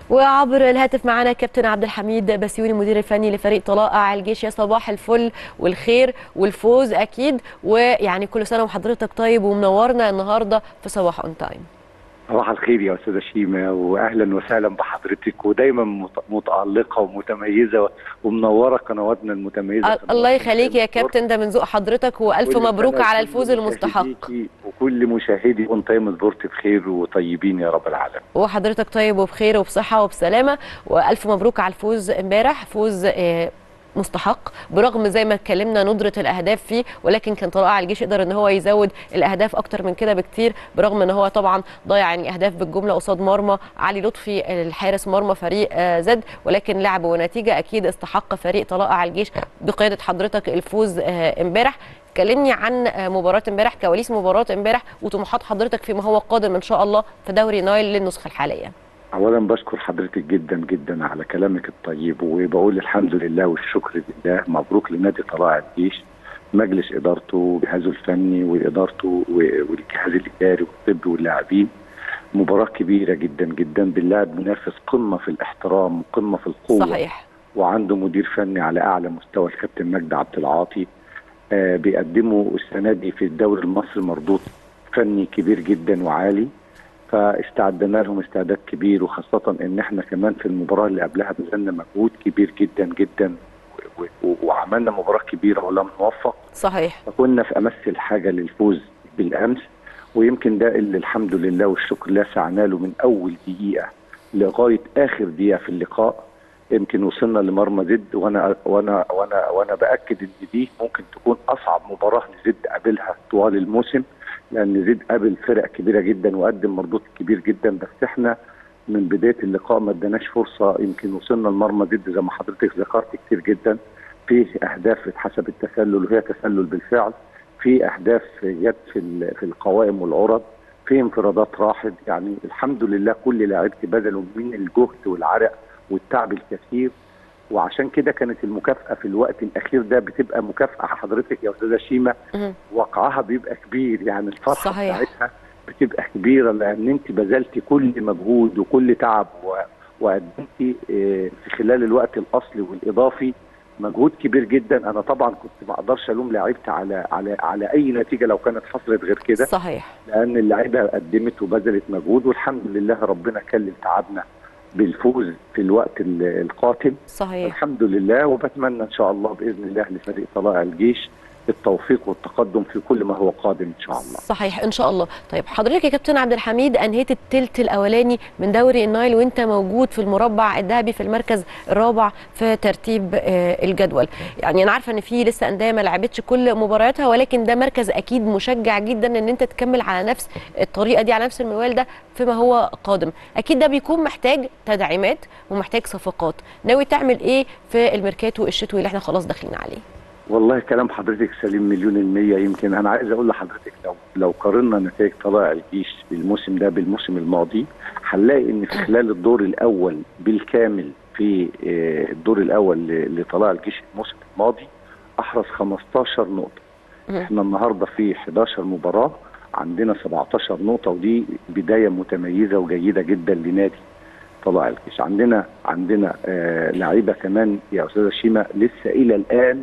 وعبر الهاتف معنا كابتن عبد الحميد بسيوني المدير الفني لفريق طلائع الجيش يا صباح الفل والخير والفوز اكيد ويعني كل سنه وحضرتك طيب ومنورنا النهارده في صباح اون تايم صباح الخير يا استاذه شيماء واهلا وسهلا بحضرتك ودايما مت- متالقه ومتميزه ومنوره قنواتنا المتميزه ال- الله يخليك يا كابتن ده من ذوق حضرتك والف كل مبروك سنة على كل الفوز المستحق مشاهديكي وكل مشاهدي اون تايم سبورت بخير وطيبين يا رب العالمين وحضرتك طيب وبخير وبصحه وبسلامه والف مبروك على الفوز امبارح فوز آه، مستحق برغم زي ما اتكلمنا ندره الاهداف فيه ولكن كان طلائع الجيش يقدر ان هو يزود الاهداف اكتر من كده بكتير برغم ان هو طبعا ضيع يعني اهداف بالجمله قصاد مرمى علي لطفي الحارس مرمى فريق آه، زد ولكن لعب ونتيجه اكيد استحق فريق طلائع الجيش بقياده حضرتك الفوز آه، امبارح كلمني عن آه، مباراه امبارح كواليس مباراه امبارح وطموحات حضرتك فيما هو قادم ان شاء الله في دوري نايل للنسخه الحاليه اولا بشكر حضرتك جدا جدا على كلامك الطيب وبقول الحمد لله والشكر لله مبروك لنادي طلائع الجيش مجلس ادارته وجهازه الفني وادارته و- والجهاز الاداري والطبي واللاعبين مباراه كبيره جدا جدا بنلاعب منافس قمه في الاحترام وقمه في القوه صحيح وعنده مدير فني على اعلى مستوى الكابتن مجدي عبد العاطي آه بيقدموا السنه دي في الدوري المصري مردود فني كبير جدا وعالي فاستعدنا لهم استعداد كبير وخاصه ان احنا كمان في المباراه اللي قبلها بذلنا مجهود كبير جدا جدا و- و- وعملنا مباراه كبيره ولم نوفق صحيح فكنا في امس الحاجه للفوز بالامس ويمكن ده اللي الحمد لله والشكر لله سعنا له من اول دقيقه لغايه اخر دقيقه في اللقاء يمكن وصلنا لمرمى زد وانا وانا وانا وانا باكد ان دي ممكن تكون اصعب مباراه لزد قابلها طوال الموسم لان زد قابل فرق كبيره جدا وقدم مردود كبير جدا بس احنا من بدايه اللقاء ما اداناش فرصه يمكن وصلنا لمرمى زد زي ما حضرتك ذكرت كتير جدا في اهداف اتحسب التسلل وهي تسلل بالفعل في اهداف جت في ال- في القوائم والعرض في انفرادات راحت يعني الحمد لله كل لاعيبتي بذلوا من الجهد والعرق والتعب الكثير وعشان كده كانت المكافاه في الوقت الاخير ده بتبقى مكافاه حضرتك يا استاذه شيماء مهم. وقعها بيبقى كبير يعني الفرحه صحيح. بتاعتها بتبقى كبيره لان انت بذلتي كل مجهود وكل تعب و- وقدمتي آه، في خلال الوقت الاصلي والاضافي مجهود كبير جدا انا طبعا كنت ما اقدرش الوم لعيبتي على على على اي نتيجه لو كانت حصلت غير كده صحيح لان اللعيبه قدمت وبذلت مجهود والحمد لله ربنا كلل تعبنا بالفوز في الوقت ال- القاتل صحيح الحمد لله وبتمنى ان شاء الله باذن الله لفريق طلائع الجيش التوفيق والتقدم في كل ما هو قادم ان شاء الله صحيح ان شاء الله طيب حضرتك يا كابتن عبد الحميد انهيت التلت الاولاني من دوري النايل وانت موجود في المربع الذهبي في المركز الرابع في ترتيب آه، الجدول يعني انا عارفه ان في لسه انديه ما لعبتش كل مبارياتها ولكن ده مركز اكيد مشجع جدا ان انت تكمل على نفس الطريقه دي على نفس المنوال ده فيما هو قادم اكيد ده بيكون محتاج تدعيمات ومحتاج صفقات ناوي تعمل ايه في الميركاتو الشتوي اللي احنا خلاص داخلين عليه والله كلام حضرتك سليم مليون المية يمكن أنا عايز أقول لحضرتك لو لو قارنا نتائج طلائع الجيش بالموسم ده بالموسم الماضي هنلاقي إن في خلال الدور الأول بالكامل في آه، الدور الأول ل- لطلائع الجيش الموسم الماضي أحرز 15 نقطة مم. إحنا النهاردة في 11 مباراة عندنا 17 نقطة ودي بداية متميزة وجيدة جدا لنادي طلائع الجيش عندنا عندنا آه لعيبة كمان يا أستاذة شيماء لسه إلى الآن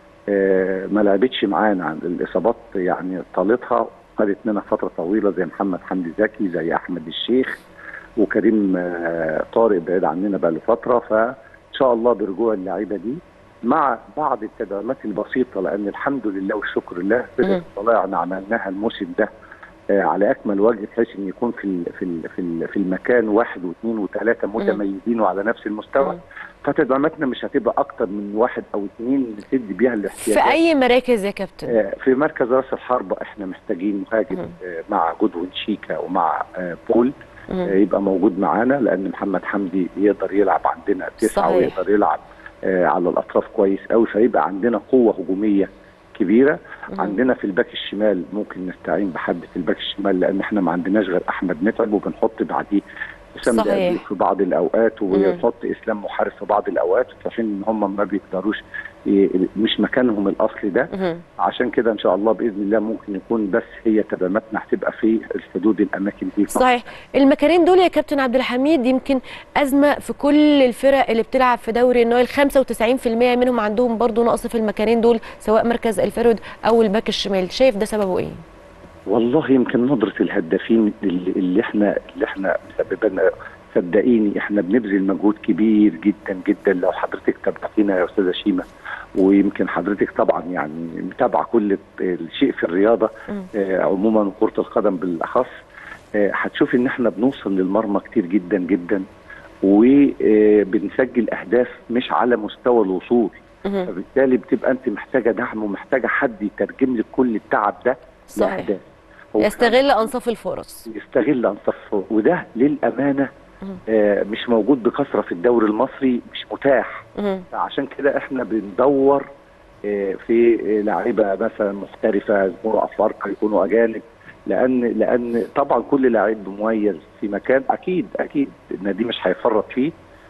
آه، ما لعبتش معانا عن الاصابات يعني طالتها خدت منها فتره طويله زي محمد حمدي زكي زي احمد الشيخ وكريم آه، طارق بعيد عننا بقى له فتره فان شاء الله برجوع اللعيبه دي مع بعض التدعيمات البسيطه لان الحمد لله والشكر لله مم. طلعنا عملناها الموسم ده آه، على اكمل وجه بحيث ان يكون في ال- في ال- في ال- في المكان واحد واثنين وثلاثه متميزين وعلى نفس المستوى مم. فتدعيماتنا مش هتبقى اكتر من واحد او اثنين نسد بيها الاحتياجات في اي مراكز يا كابتن آه، في مركز راس الحربة احنا محتاجين مهاجم مم. آه، مع جودوين شيكا ومع آه، بول مم. آه، يبقى موجود معانا لان محمد حمدي يقدر يلعب عندنا تسعه صحيح. ويقدر يلعب آه، على الاطراف كويس قوي فيبقى عندنا قوه هجوميه كبيره مم. عندنا في الباك الشمال ممكن نستعين بحد في الباك الشمال لان احنا ما عندناش غير احمد متعب وبنحط بعديه حسام صحيح. الأبي في بعض الاوقات ويحط اسلام محارب في بعض الاوقات في حين ان هم ما بيقدروش ي- مش مكانهم الاصلي ده مهم. عشان كده ان شاء الله باذن الله ممكن يكون بس هي تدعيماتنا هتبقى في الحدود الاماكن دي فقط. صحيح المكانين دول يا كابتن عبد الحميد يمكن ازمه في كل الفرق اللي بتلعب في دوري النايل 95% منهم عندهم برضو نقص في المكانين دول سواء مركز الفرد او الباك الشمال شايف ده سببه ايه والله يمكن ندرة الهدافين اللي, اللي احنا اللي احنا مسببانا صدقيني احنا بنبذل مجهود كبير جدا جدا لو حضرتك تابعتينا يا استاذه شيماء ويمكن حضرتك طبعا يعني متابعه كل الشيء في الرياضه مم. آه عموما وكره القدم بالاخص آه هتشوفي ان احنا بنوصل للمرمى كتير جدا جدا وبنسجل اهداف مش على مستوى الوصول مهم. فبالتالي بتبقى انت محتاجه دعم ومحتاجه حد يترجم لك كل التعب ده صحيح لأهداف. هو يستغل انصاف الفرص يستغل انصافه وده للامانه مم. آه مش موجود بكثره في الدوري المصري مش متاح مهم. عشان كده احنا بندور آه في آه، لعيبه مثلا محترفه يكونوا افارقه يكونوا اجانب لان لان طبعا كل لعيب مميز في مكان اكيد اكيد النادي مش هيفرط فيه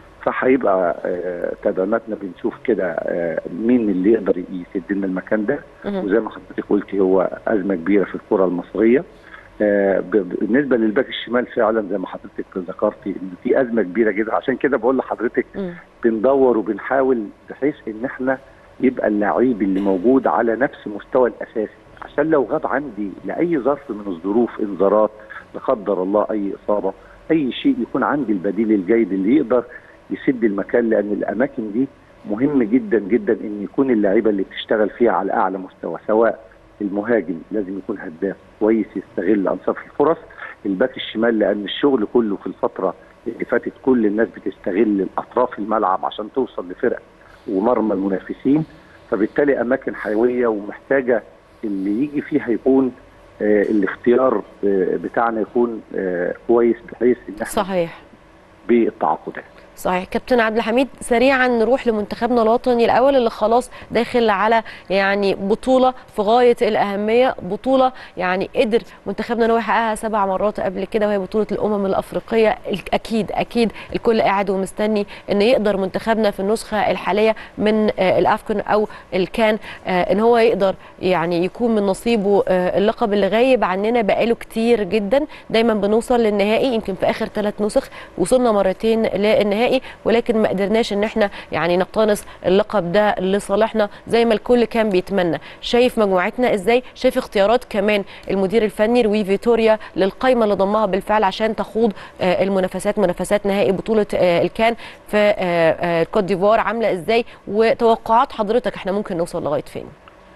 فهيبقى آه، تدعيماتنا بنشوف كده آه، مين اللي يقدر يسد لنا المكان ده مهم. وزي ما حضرتك قلتي هو ازمه كبيره في الكره المصريه آه، ب- ب- بالنسبه للباك الشمال فعلا زي ما حضرتك ذكرتي ان في ازمه كبيره جدا عشان كده بقول لحضرتك مم. بندور وبنحاول بحيث ان احنا يبقى اللعيب اللي موجود على نفس مستوى الاساسي عشان لو غاب عندي لاي ظرف من الظروف انذارات لا قدر الله اي اصابه اي شيء يكون عندي البديل الجيد اللي يقدر يسد المكان لان الاماكن دي مهم جدا جدا ان يكون اللعيبه اللي بتشتغل فيها على اعلى مستوى سواء المهاجم لازم يكون هداف كويس يستغل انصاف الفرص الباك الشمال لان الشغل كله في الفتره اللي فاتت كل الناس بتستغل اطراف الملعب عشان توصل لفرق ومرمى المنافسين فبالتالي اماكن حيويه ومحتاجه اللي يجي فيها يكون آه الاختيار آه بتاعنا يكون آه كويس بحيث ان احنا صحيح بالتعاقدات صحيح كابتن عبد الحميد سريعا نروح لمنتخبنا الوطني الاول اللي خلاص داخل على يعني بطوله في غايه الاهميه بطوله يعني قدر منتخبنا ان هو يحققها سبع مرات قبل كده وهي بطوله الامم الافريقيه اكيد اكيد الكل قاعد ومستني ان يقدر منتخبنا في النسخه الحاليه من آه، الافكون او الكان آه، ان هو يقدر يعني يكون من نصيبه آه، اللقب اللي غايب عننا بقاله كتير جدا دايما بنوصل للنهائي يمكن في اخر ثلاث نسخ وصلنا مرتين للنهائي ولكن ما قدرناش ان احنا يعني نقتنص اللقب ده لصالحنا زي ما الكل كان بيتمنى شايف مجموعتنا ازاي شايف اختيارات كمان المدير الفني روي فيتوريا للقائمه اللي ضمها بالفعل عشان تخوض آه، المنافسات منافسات نهائي بطوله آه، الكان في آه، آه، كوت ديفوار عامله ازاي وتوقعات حضرتك احنا ممكن نوصل لغايه فين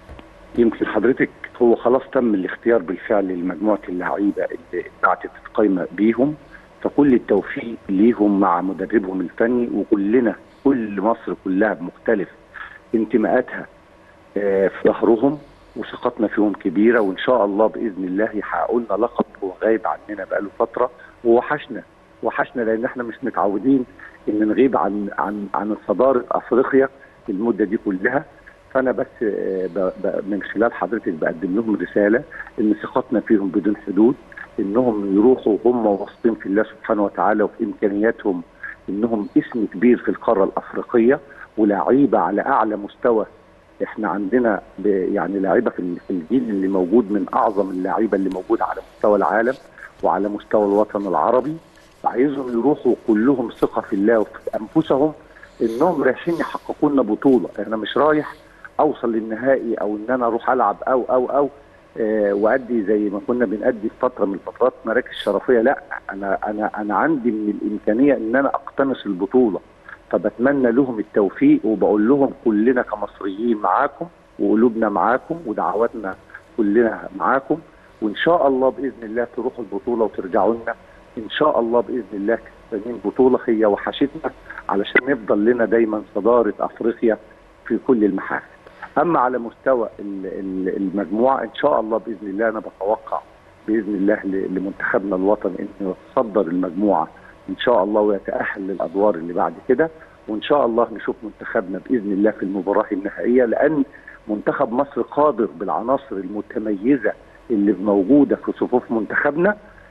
يمكن حضرتك هو خلاص تم الاختيار بالفعل لمجموعه اللعيبه اللي بعتت القايمه بيهم فكل التوفيق ليهم مع مدربهم الفني وكلنا كل مصر كلها بمختلف انتماءاتها آه، في ظهرهم وثقتنا فيهم كبيره وان شاء الله باذن الله يحققوا لنا لقب هو غايب عننا بقاله فتره ووحشنا وحشنا لان احنا مش متعودين ان نغيب عن عن عن صداره افريقيا المده دي كلها فانا بس آه، ب- ب- من خلال حضرتك بقدم لهم رساله ان ثقتنا فيهم بدون حدود انهم يروحوا هم واثقين في الله سبحانه وتعالى وفي امكانياتهم انهم اسم كبير في القاره الافريقيه ولاعيبه على اعلى مستوى احنا عندنا ب- يعني لاعيبه في ال- في الجيل اللي موجود من اعظم اللعيبه اللي موجوده على مستوى العالم وعلى مستوى الوطن العربي فعايزهم يروحوا كلهم ثقه في الله وفي انفسهم انهم رايحين يحققوا لنا بطوله انا مش رايح اوصل للنهائي او ان انا اروح العب او او او آه، وادي زي ما كنا بنادي في فتره من الفترات مراكز شرفيه لا انا انا انا عندي من الامكانيه ان انا اقتنص البطوله فبتمنى لهم التوفيق وبقول لهم كلنا كمصريين معاكم وقلوبنا معاكم ودعواتنا كلنا معاكم وان شاء الله باذن الله تروحوا البطوله وترجعوا لنا ان شاء الله باذن الله كسبانين بطوله هي وحشتنا علشان نفضل لنا دايما صداره افريقيا في كل المحافل اما على مستوى ال- ال- المجموعه ان شاء الله باذن الله انا بتوقع باذن الله ل- لمنتخبنا الوطني انه يتصدر المجموعه ان شاء الله ويتاهل للادوار اللي بعد كده وان شاء الله نشوف منتخبنا باذن الله في المباراه النهائيه لان منتخب مصر قادر بالعناصر المتميزه اللي موجوده في صفوف منتخبنا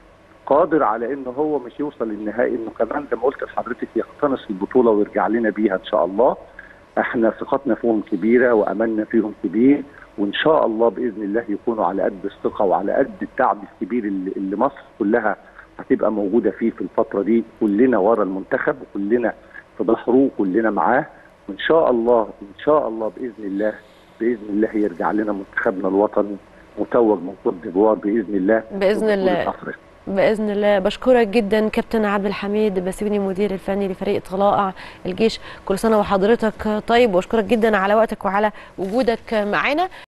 قادر على ان هو مش يوصل للنهائي انه كمان زي ما قلت لحضرتك يقتنص البطوله ويرجع لنا بيها ان شاء الله احنا ثقتنا فيهم كبيره واملنا فيهم كبير وان شاء الله باذن الله يكونوا على قد الثقه وعلى قد الدعم الكبير اللي, اللي مصر كلها هتبقى موجوده فيه في الفتره دي كلنا ورا المنتخب وكلنا في ظهره وكلنا معاه وان شاء الله ان شاء الله باذن الله باذن الله يرجع لنا منتخبنا الوطني متوج من كوت ديفوار باذن الله باذن الله أفريقيا. باذن الله بشكرك جدا كابتن عبد الحميد بسيوني المدير الفني لفريق طلائع الجيش كل سنه وحضرتك طيب واشكرك جدا على وقتك وعلى وجودك معانا